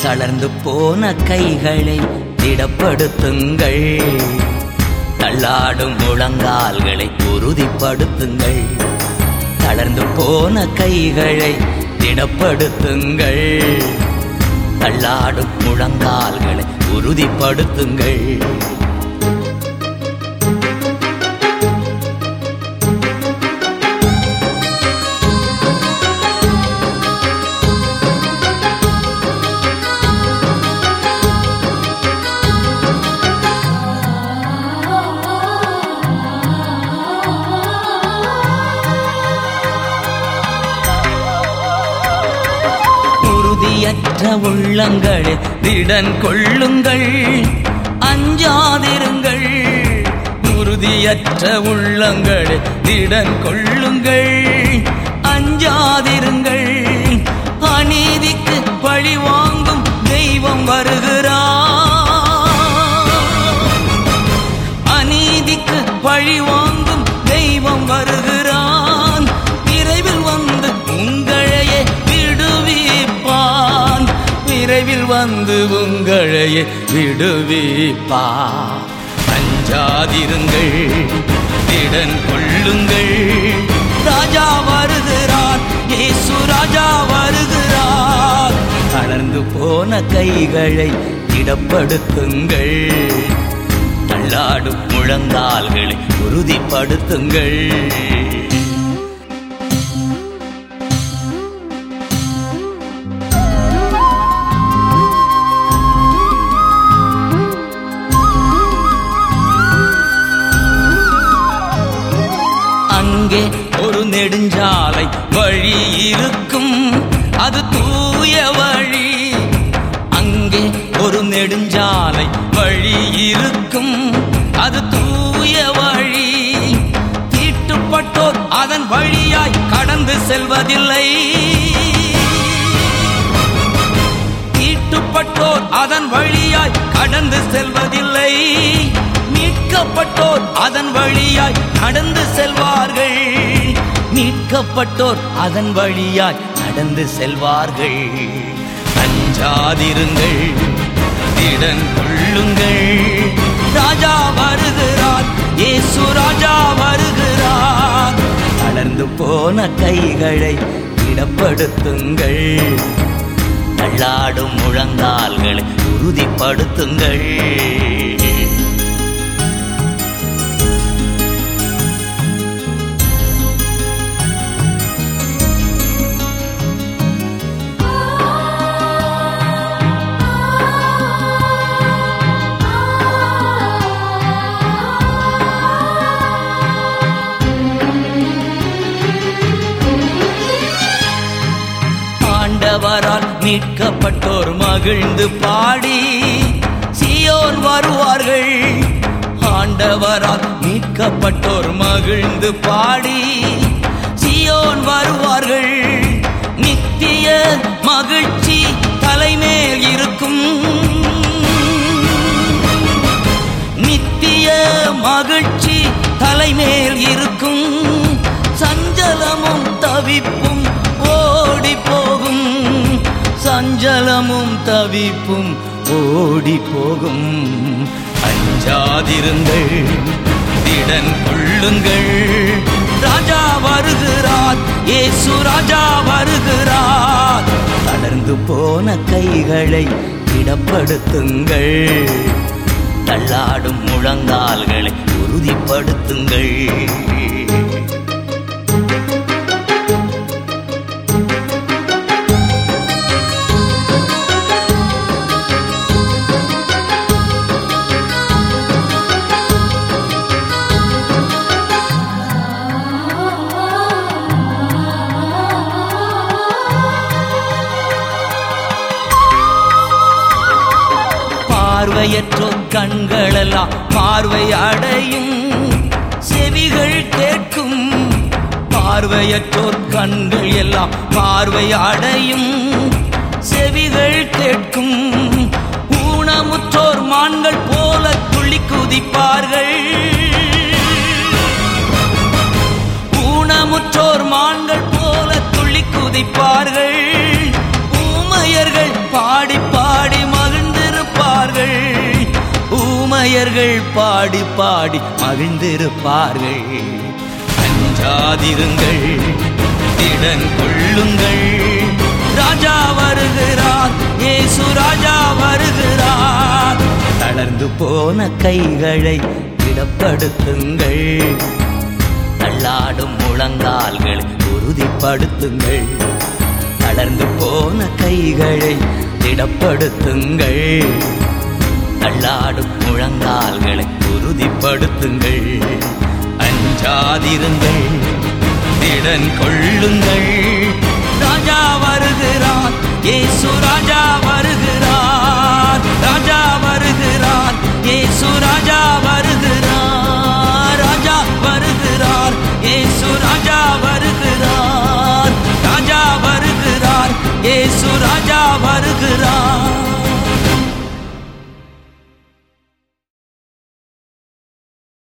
தளர்ந்து போன கைகளை திடப்படுத்துங்கள் தள்ளாடும் முழங்கால்களை உறுதிப்படுத்துங்கள் தளர்ந்து போன கைகளை திடப்படுத்துங்கள் தள்ளாடும் முழங்கால்களை உறுதிப்படுத்துங்கள் உறுதியற்ற உள்ளங்களே திடன் கொள்ளுங்கள் அஞ்சாதிருங்கள் உறுதியற்ற உள்ளங்களே திடன் கொள்ளுங்கள் அஞ்சாதிருங்கள் அநீதிக்கு பழி வாங்கும் தெய்வம் வருகிறார் அநீதிக்கு பழி வாங்கும் தெய்வம் வருகிறான் விரைவில் வந்து உங்களையே விடுவிப்பான் விரைவில் வந்து உங்களையே விடுவிப்பான் அஞ்சாதிருங்கள் திடன் கொள்ளுங்கள் ராஜா வருகிறார் இயேசு ராஜா வருகிறார் தளர்ந்து போன கைகளை திடப்படுத்துங்கள் தள்ளாடும் முழங்கால்களை உறுதிப்படுத்துங்கள் அங்கே ஒரு நெடுஞ்சாலை வழி இருக்கும் அது தூய வழி அங்கே ஒரு நெடுஞ்சாலை வழி இருக்கும் அது தூய வழி தீட்டுப்பட்டோர் அதன் வழியாய் கடந்து செல்வதில்லை தீட்டுப்பட்டோர் அதன் வழியாய் கடந்து செல்வதில்லை மீட்கப்பட்டோர் அதன் வழியாய் நடந்து செல்வார்கள் மீட்கப்பட்டோர் அதன் வழியாய் நடந்து செல்வார்கள் அஞ்சாதிருங்கள் திடன் கொள்ளுங்கள் ராஜா வருகிறார் இயேசு ராஜா வருகிறார் தளர்ந்து போன கைகளை திடப்படுத்துங்கள் தள்ளாடும் முழங்கால்களை உறுதிப்படுத்துங்கள் ஆண்டவரால் மீட்கப்பட்டோர் மகிழ்ந்து பாடி சியோன் வருவார்கள் ஆண்டவரால் மீட்கப்பட்டோர் மகிழ்ந்து பாடி சியோன் வருவார்கள் நித்திய மகிழ்ச்சி தலைமேல் இருக்கும் நித்திய மகிழ்ச்சி தலைமேல் இருக்கும் சஞ்சலமும் தவிப்பும் ஓடி போகும் சஞ்சலமும் தவிப்பும் ஓடி போகும் அஞ்சாதிருங்கள் திடன் கொள்ளுங்கள் ராஜா வருகிறார் இயேசு ராஜா வருகிறார் தளர்ந்து போன கைகளை திடப்படுத்துங்கள் தள்ளாடும் முழங்கால்களை உறுதிப்படுத்துங்கள் பார்வையற்றோர் கண்களெல்லாம் பார்வை அடையும் செவிகள் கேட்கும் பார்வையற்றோர் கண்கள் எல்லாம் பார்வை அடையும் செவிகள் கேட்கும் ஊனமுற்றோர் மான்கள் போல துள்ளி குதிப்பார்கள் ஊனமுற்றோர் மான்கள் போல துள்ளி குதிப்பார்கள் ஊமையர்கள் பாடி பாடி ஆசாரியர்கள் பாடி பாடி மகிழ்ந்திருப்பார்கள் அஞ்சாதிருங்கள் திடன் கொள்ளுங்கள் ராஜா வருகிறார் இயேசு ராஜா வருகிறார் தளர்ந்து போன கைகளை திடப்படுத்துங்கள் தள்ளாடும் முழங்கால்களை உறுதிப்படுத்துங்கள் தளர்ந்து போன கைகளை திடப்படுத்துங்கள் தள்ளாடும் முழங்கால்களை உறுதிப்படுத்துங்கள் அஞ்சாதிருங்கள் திடன் கொள்ளுங்கள் ராஜா வருகிறார் இயேசு ராஜா வருகிறார் ராஜா வருகிறார் இயேசு ராஜா வருகிறார் ராஜா வருகிறார் இயேசு ராஜா வருகிறார் ராஜா வருகிறார் இயேசு ராஜா வருகிறார்